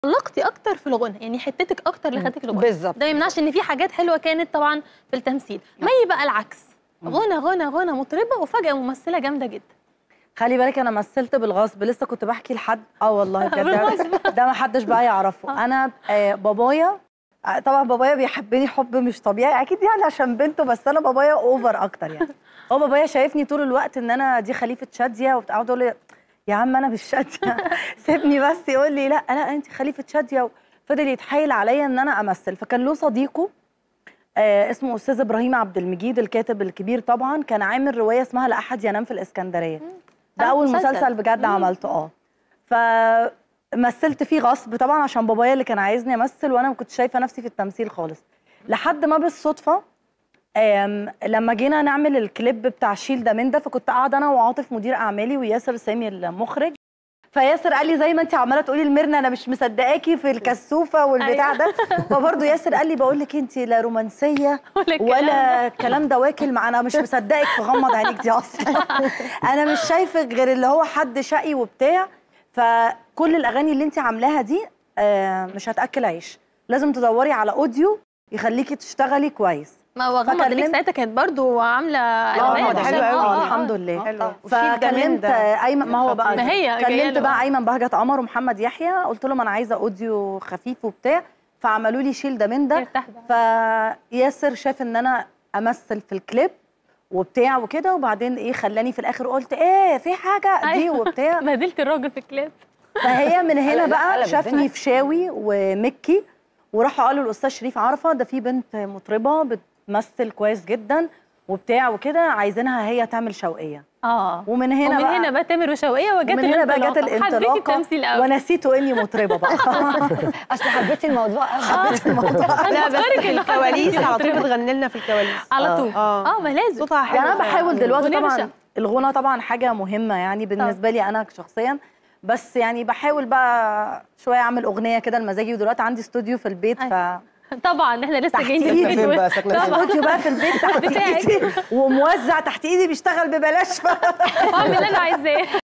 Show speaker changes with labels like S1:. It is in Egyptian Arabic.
S1: تألقتي اكتر في الغنى يعني حتتك اكتر اللي خدتك الغنى
S2: بالظبط
S1: ده ما يمنعش ان في حاجات حلوه كانت طبعا في التمثيل مي بقى العكس غنى غنى غنى مطربه وفجاه ممثله جامده جدا
S3: خلي بالك انا مثلت بالغصب لسه كنت بحكي لحد اه والله بجد
S1: بالغصب.
S3: ده ما حدش بقى يعرفه انا آه، بابايا آه، طبعا بابايا بيحبني حب مش طبيعي اكيد يعني عشان بنته بس انا بابايا اوفر اكتر يعني هو بابايا شايفني طول الوقت ان انا دي خليفه شاديه وبتقعد اقول لي يا عم انا مش شاديه سيبني بس يقول لي لا لا انت خليفه شاديه وفضل يتحايل عليا ان انا امثل فكان له صديقه آه اسمه استاذ ابراهيم عبد المجيد الكاتب الكبير طبعا كان عامل روايه اسمها لا احد ينام في الاسكندريه ده
S1: آه،
S3: اول
S1: مسلسل.
S3: مسلسل بجد
S1: مم.
S3: عملته اه فمثلت فيه غصب طبعا عشان بابايا اللي كان عايزني امثل وانا ما كنتش شايفه نفسي في التمثيل خالص لحد ما بالصدفه آم، لما جينا نعمل الكليب بتاع شيل ده من ده فكنت قاعده انا وعاطف مدير اعمالي وياسر سامي المخرج فياسر قال لي زي ما انت عماله تقولي لميرنا انا مش مصدقاكي في الكسوفه والبتاع ده فبرضه ياسر قال لي بقول لك انت لا رومانسيه
S1: ولا الكلام
S3: ولا الكلام ده واكل مع انا مش مصدقك فغمض عينيك دي اصلا انا مش شايفك غير اللي هو حد شقي وبتاع فكل الاغاني اللي انت عاملاها دي آه، مش هتاكل عيش لازم تدوري على اوديو يخليكي تشتغلي كويس
S1: ما هو غمض عينيك
S3: فكلمت-
S1: ساعتها كانت برضو عامله
S3: اه
S1: ألوان
S2: ده
S1: عشان-
S2: حلو قوي.
S1: آه،
S3: اه
S1: آه،
S3: الحمد
S1: آه.
S3: لله
S2: حلو وشيل ده من
S3: فكلمت
S2: ده.
S3: ايمن ما هو بقى
S1: ما هي جاية
S3: كلمت
S1: له.
S3: بقى ايمن بهجت قمر ومحمد يحيى قلت لهم انا عايزه اوديو خفيف وبتاع فعملوا لي شيل ده من ده
S1: ارتاح بقى.
S3: فياسر شاف ان انا امثل في الكليب وبتاع وكده وبعدين ايه خلاني في الاخر قلت ايه في حاجه دي
S1: أيوة.
S3: وبتاع
S1: بهدلت الراجل في الكليب
S3: فهي من هنا
S2: لا،
S3: بقى
S2: قلبت
S3: شافني
S2: الدنيا.
S3: فشاوي ومكي وراحوا قالوا الاستاذ شريف عرفه ده في بنت مطربه بتمثل كويس جدا وبتاع وكده عايزينها هي تعمل شوقيه
S1: اه
S3: ومن هنا
S1: ومن
S3: بقى
S1: هنا بقى تامر وشوقية وجت
S3: ومن هنا بقى جت
S1: الانطلاقة. حبيتي
S3: الانطلاقه
S1: التمثيل قوي
S3: ونسيته اني مطربه بقى
S2: اصل حبيتي الموضوع قوي
S3: حبيت الموضوع
S1: أنا
S4: لا بس
S1: بفكرك
S4: في
S1: إن
S4: الكواليس
S1: حد
S4: على طول
S1: يطربها.
S4: بتغني لنا في الكواليس
S1: على طول
S4: اه
S1: اه ما لازم
S4: صوتها حلو
S3: يعني انا بحاول دلوقتي
S1: ونرجع.
S3: طبعا الغنى طبعا حاجه مهمه يعني بالنسبه لي انا شخصيا بس يعني بحاول بقى شويه اعمل اغنيه كده لمزاجي ودلوقتي عندي استوديو في البيت ف
S1: طبعا احنا لسه
S3: تحت
S1: جايين
S3: إيدي.
S1: البيت
S2: فين
S1: و-
S2: بقى ساكنه فين؟
S1: طبعا
S3: استوديو بقى في البيت تحت
S1: بتاعك.
S3: ايدي وموزع تحت ايدي بيشتغل ببلاش ف...
S1: اعمل اللي انا عايزاه